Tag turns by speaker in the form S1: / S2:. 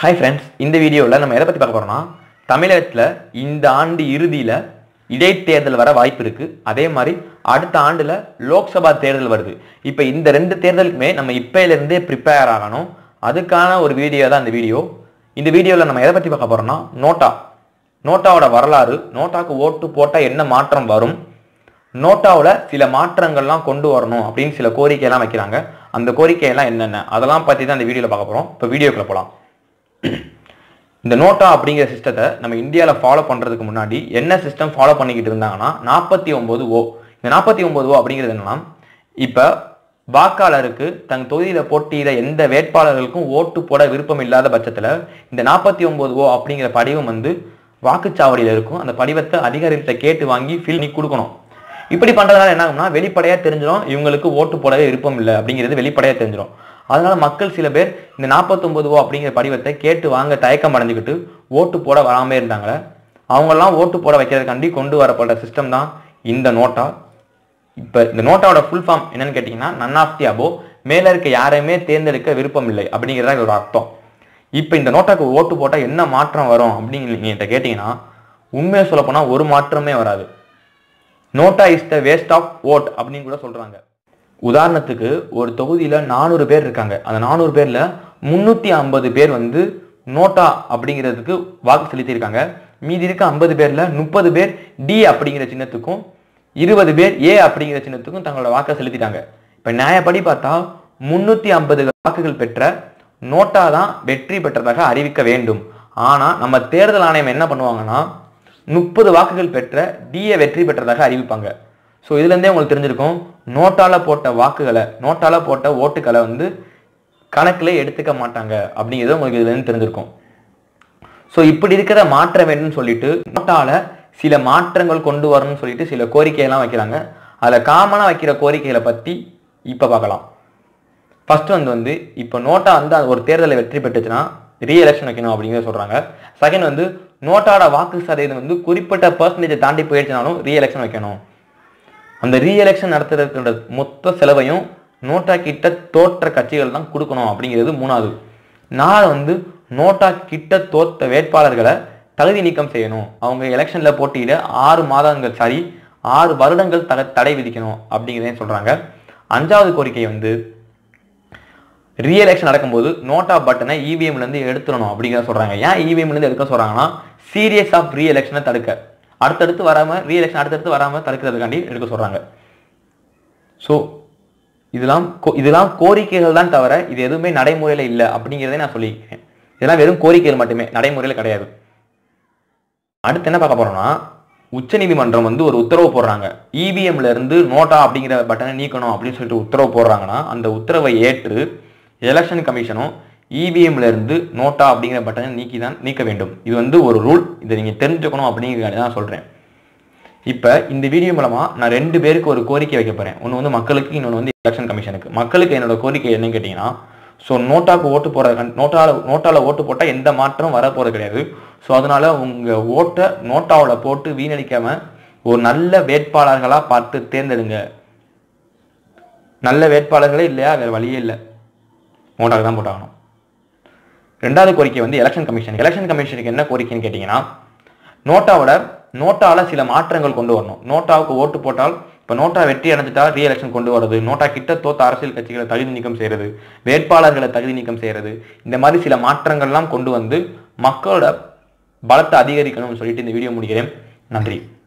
S1: hi friends இந்த வீடியோவில் நம்ம எதை பற்றி பார்க்க போகிறோம்னா தமிழகத்தில் இந்த ஆண்டு இறுதியில் இடைத்தேர்தல் வர வாய்ப்பு இருக்குது அதே மாதிரி அடுத்த ஆண்டில் லோக்சபா தேர்தல் வருது இப்போ இந்த ரெண்டு தேர்தலுக்குமே நம்ம இப்போலேருந்தே ப்ரிப்பேர் ஆகணும் அதுக்கான ஒரு வீடியோ தான் இந்த வீடியோ இந்த வீடியோவில் நம்ம எதை பற்றி பார்க்க போகிறோம்னா நோட்டா நோட்டாவோட வரலாறு நோட்டாக்கு ஓட்டு போட்டால் என்ன மாற்றம் வரும் நோட்டாவில் சில மாற்றங்கள்லாம் கொண்டு வரணும் அப்படின்னு சில கோரிக்கையெல்லாம் வைக்கிறாங்க அந்த கோரிக்கையெல்லாம் என்னென்ன அதெல்லாம் பற்றி தான் இந்த வீடியோவில் பார்க்க போகிறோம் இப்போ வீடியோக்குள்ள போகலாம் இந்த நோட்டா அப்படிங்கிற சிஸ்டத்தை நம்ம இந்தியாவில் ஃபாலோ பண்ணுறதுக்கு முன்னாடி என்ன சிஸ்டம் ஃபாலோ பண்ணிக்கிட்டு இருந்தாங்கன்னா நாற்பத்தி ஒம்பது ஓ இந்த நாற்பத்தி ஒம்பது ஓ அப்படிங்கிறது என்னன்னா இப்போ வாக்காளருக்கு தன் தொகுதியில் போட்டியிட எந்த வேட்பாளர்களுக்கும் ஓட்டு போட விருப்பம் இல்லாத பட்சத்தில் இந்த நாற்பத்தி ஒம்பது ஓ அப்படிங்கிற படிவம் வந்து வாக்குச்சாவடியில் இருக்கும் அந்த படிவத்தை அதிகாரிகிட்ட கேட்டு வாங்கி ஃபில் பண்ணி கொடுக்கணும் இப்படி பண்றதுனால என்ன ஆகும்னா வெளிப்படையா தெரிஞ்சிடும் இவங்களுக்கு ஓட்டு போடவே விருப்பம் இல்லை அப்படிங்கிறது வெளிப்படையா தெரிஞ்சிடும் அதனால மக்கள் சில பேர் இந்த 49 ஓ அப்படிங்கிற படிவத்தை கேட்டு வாங்க தயக்கம் அடைஞ்சுக்கிட்டு ஓட்டு போட வராமலே இருந்தாங்களே அவங்கெல்லாம் ஓட்டு போட வைக்கிறதுக்காண்டி கொண்டு வரப்பட்ட சிஸ்டம் தான் இந்த நோட்டா இப்போ இந்த நோட்டாவோட ஃபுல் ஃபார்ம் என்னன்னு கேட்டிங்கன்னா நன் ஆஃப் தி அபோ மேலே இருக்க யாரையுமே தேர்ந்தெடுக்க விருப்பம் இல்லை அப்படிங்கிறதா இதோட அர்த்தம் இப்போ இந்த நோட்டாக்கு ஓட்டு போட்டால் என்ன மாற்றம் வரும் அப்படின்னு நீங்கள் என்கிட்ட கேட்டிங்கன்னா உண்மையை சொல்லப்போனால் ஒரு மாற்றமே வராது NOTA is the waste of vote அப்படின்னு கூட சொல்றாங்க உதாரணத்துக்கு ஒரு தொகுதியில நானூறு பேர் இருக்காங்க அந்த நானூறு பேர்ல முன்னூத்தி ஐம்பது பேர் வந்து நோட்டா அப்படிங்கிறதுக்கு வாக்கு செலுத்தியிருக்காங்க மீதி இருக்க ஐம்பது பேர்ல முப்பது பேர் டி அப்படிங்கிற சின்னத்துக்கும் இருபது பேர் ஏ அப்படிங்கிற சின்னத்துக்கும் தங்களோட வாக்கை செலுத்திட்டாங்க இப்ப நியாயப்படி பார்த்தா முன்னூத்தி ஐம்பது வாக்குகள் பெற்ற நோட்டா தான் வெற்றி பெற்றதாக அறிவிக்க வேண்டும் ஆனா நம்ம தேர்தல் ஆணையம் என்ன பண்ணுவாங்கன்னா முப்பது வாக்குகள் பெற்ற டிஏ வெற்றி பெற்றதாக அறிவிப்பாங்க ஸோ இதுலேருந்தே உங்களுக்கு தெரிஞ்சிருக்கும் நோட்டால போட்ட வாக்குகளை நோட்டால போட்ட ஓட்டுகளை வந்து கணக்கில் எடுத்துக்க மாட்டாங்க அப்படிங்கிறது உங்களுக்கு இதுலேருந்து தெரிஞ்சிருக்கும் ஸோ இப்படி இருக்கிற மாற்ற வேண்டும்னு சொல்லிட்டு நோட்டால சில மாற்றங்கள் கொண்டு வரணும்னு சொல்லிட்டு சில கோரிக்கையெல்லாம் வைக்கிறாங்க அதில் காமனாக வைக்கிற கோரிக்கைகளை பற்றி இப்போ பார்க்கலாம் ஃபர்ஸ்ட் வந்து வந்து இப்போ நோட்டா வந்து அது ஒரு தேர்தலில் வெற்றி பெற்றுச்சுன்னா ரீ எலெக்ஷன் வைக்கணும் அப்படிங்கிறத சொல்றாங்க செகண்ட் வந்து நோட்டாவோட வாக்கு சதவீதம் வந்து குறிப்பிட்ட பர்சன்டேஜை தாண்டி போயிடுச்சுனாலும் ரீ எலெக்ஷன் வைக்கணும் அந்த ரீ எலெக்ஷன் நடத்துறதுக்கு மொத்த செலவையும் நோட்டா கிட்ட தோற்ற கட்சிகள் தான் கொடுக்கணும் அப்படிங்கிறது மூணாவது நாலு வந்து நோட்டா கிட்ட தோத்த வேட்பாளர்களை தகுதி நீக்கம் செய்யணும் அவங்க எலெக்ஷன்ல போட்டியிட ஆறு மாதங்கள் சாரி ஆறு வருடங்கள் தட தடை விதிக்கணும் அப்படிங்கிறதையும் சொல்றாங்க அஞ்சாவது கோரிக்கை வந்து ரீஎலெக்ஷன் நடக்கும்போது நோட்டா பட்டனை இவிஎம்ல இருந்து எடுத்துடணும் அப்படிங்கிறத சொல்றாங்க ஏன் இவிஎம்ல இருந்து எடுக்க சொல்றாங்கன்னா சீரியஸ் ஆஃப் ரீஎலெக்ஷனை தடுக்க அடுத்தடுத்து வராம ரீஎலெக்ஷன் அடுத்தடுத்து வராம தடுக்கிறதுக்காண்டி எடுக்க சொல்றாங்க ஸோ இதெல்லாம் கோ- இதெல்லாம் கோரிக்கைகள் தான் தவிர இது எதுவுமே நடைமுறையில் இல்லை அப்படிங்கிறதை நான் சொல்லியிருக்கேன் இதெல்லாம் வெறும் கோரிக்கைகள் மட்டுமே நடைமுறையில் கிடையாது அடுத்து என்ன பார்க்க போறோம்னா உச்சநீதிமன்றம் வந்து ஒரு உத்தரவு போடுறாங்க இவிஎம்ல இருந்து நோட்டா அப்படிங்கிற பட்டனை நீக்கணும் அப்படின்னு சொல்லிட்டு உத்தரவு போடுறாங்கன்னா அந்த உத்தரவை ஏற்று எலெக்ஷன் கமிஷனும் இவிஎம்ல இருந்து நோட்டா அப்படிங்கிற பட்டனை நீக்கி தான் நீக்க வேண்டும் இது வந்து ஒரு ரூல் இதை நீங்க தெரிஞ்சுக்கணும் அப்படிங்கிறத நான் சொல்றேன் இப்போ இந்த வீடியோ மூலமா நான் ரெண்டு பேருக்கு ஒரு கோரிக்கை வைக்க போறேன் ஒன்று வந்து மக்களுக்கு இன்னொன்று வந்து எலெக்ஷன் கமிஷனுக்கு மக்களுக்கு என்னோட கோரிக்கை என்னன்னு கேட்டிங்கன்னா ஸோ நோட்டாக்கு ஓட்டு போட நோட்டால நோட்டால ஓட்டு போட்டால் எந்த மாற்றமும் வர போறது கிடையாது ஸோ அதனால உங்க ஓட்டை நோட்டாவில் போட்டு வீணடிக்காம ஒரு நல்ல வேட்பாளர்களா பார்த்து தேர்ந்தெடுங்க நல்ல வேட்பாளர்களே இல்லையா வேற வழியே இல்லை நோட்டாக்கு தான் போட்டாகணும் ரெண்டாவது கோரிக்கை வந்து எலெக்ஷன் கமிஷன் எலெக்ஷன் கமிஷனுக்கு என்ன கோரிக்கைன்னு கேட்டிங்கன்னா நோட்டாவோட நோட்டால சில மாற்றங்கள் கொண்டு வரணும் நோட்டாவுக்கு ஓட்டு போட்டால் இப்போ நோட்டா வெற்றி அடைஞ்சிட்டா ரீ எலெக்ஷன் கொண்டு வரது நோட்டா கிட்ட தோத்த அரசியல் கட்சிகளை தகுதி நீக்கம் செய்யறது வேட்பாளர்களை தகுதி நீக்கம் செய்யறது இந்த மாதிரி சில மாற்றங்கள்லாம் கொண்டு வந்து மக்களோட பலத்தை அதிகரிக்கணும்னு சொல்லிட்டு இந்த வீடியோ முடிக்கிறேன் நன்றி